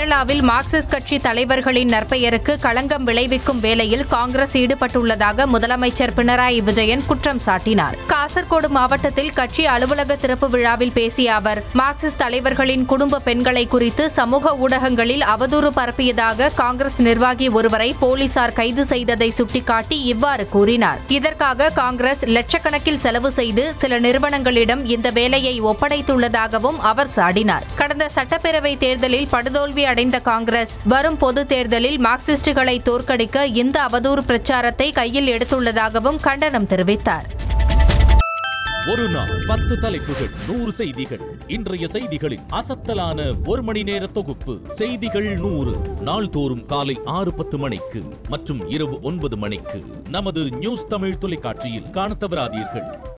கேரளாவில் மார்க்சிஸ்ட் கட்சி தலைவர்களின் நற்பெயருக்கு களங்கம் விளைவிக்கும் வேலையில் காங்கிரஸ் ஈடுபட்டுள்ளதாக முதலமைச்சர் பினராயி விஜயன் குற்றம் சாட்டினார் காசர்கோடு மாவட்டத்தில் கட்சி அலுவலக திறப்பு விழாவில் பேசிய அவர் மார்க்சிஸ்ட் தலைவர்களின் குடும்ப பெண்களை குறித்து சமூக ஊடகங்களில் அவதூறு பரப்பியதாக காங்கிரஸ் நிர்வாகி ஒருவரை போலீசார் கைது செய்ததை சுட்டிக்காட்டி இவ்வாறு கூறினார் இதற்காக காங்கிரஸ் லட்சக்கணக்கில் செலவு செய்து சில நிறுவனங்களிடம் இந்த வேலையை ஒப்படைத்துள்ளதாகவும் அவர் சாடினார் கடந்த சட்டப்பேரவை தேர்தலில் படுதோல்வி அடைந்த காங்கிரஸ் வரும் பொது தேர்தலில் மார்க்சிஸ்டுகளை தோற்கடிக்க இந்த அவதூறு பிரச்சாரத்தை கையில் எடுத்துள்ளதாகவும் கண்டனம் தெரிவித்தார் ஒரு நாள் பத்து தலைப்புகள் நூறு செய்திகள் இன்றைய செய்திகளின் அசத்தலான ஒரு மணி நேர தொகுப்பு செய்திகள் நூறு நாள்தோறும் காலை ஆறு பத்து மணிக்கு மற்றும் இரவு ஒன்பது மணிக்கு நமது நியூஸ் தமிழ் தொலைக்காட்சியில் காணத் தவறாதீர்கள்